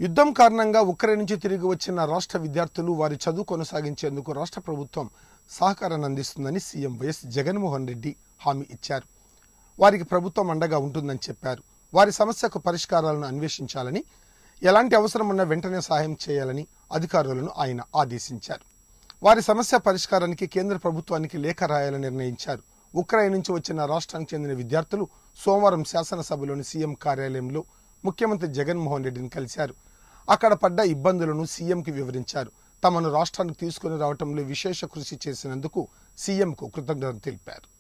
యుద్ధం కారణంగా ఉక్రెయిన్ నుంచి తిరిగి వచ్చిన రాష్ట్ర విద్యార్థులు వారి చదువు కొనసాగించేందుకు రాష్ట్ర ప్రభుత్వం సహకారాన్ని అందిస్తుందని సీఎం వైఎస్ జగన్మోహన్ రెడ్డి హామీ ఇచ్చారు వారికి ప్రభుత్వం అండగా ఉంటుందని చెప్పారు వారి సమస్యకు పరిష్కారాలను అన్వేషించాలని ఎలాంటి అవసరం ఉన్నా వెంటనే సహాయం చేయాలని అధికారులను ఆయన ఆదేశించారు వారి సమస్య పరిష్కారానికి కేంద్ర ప్రభుత్వానికి లేఖ రాయాలని నిర్ణయించారు ఉక్రెయిన్ నుంచి వచ్చిన రాష్ట్రానికి చెందిన విద్యార్థులు సోమవారం శాసనసభలోని సీఎం కార్యాలయంలో ముఖ్యమంత్రి జగన్మోహన్ రెడ్డిని కలిశారు అక్కడ పడ్డ ఇబ్బందులను సీఎంకి వివరించారు తమను రాష్ట్రానికి తీసుకుని రావడంలో విశేష కృషి చేసినందుకు సీఎంకు కృతజ్ఞతలు తెలిపారు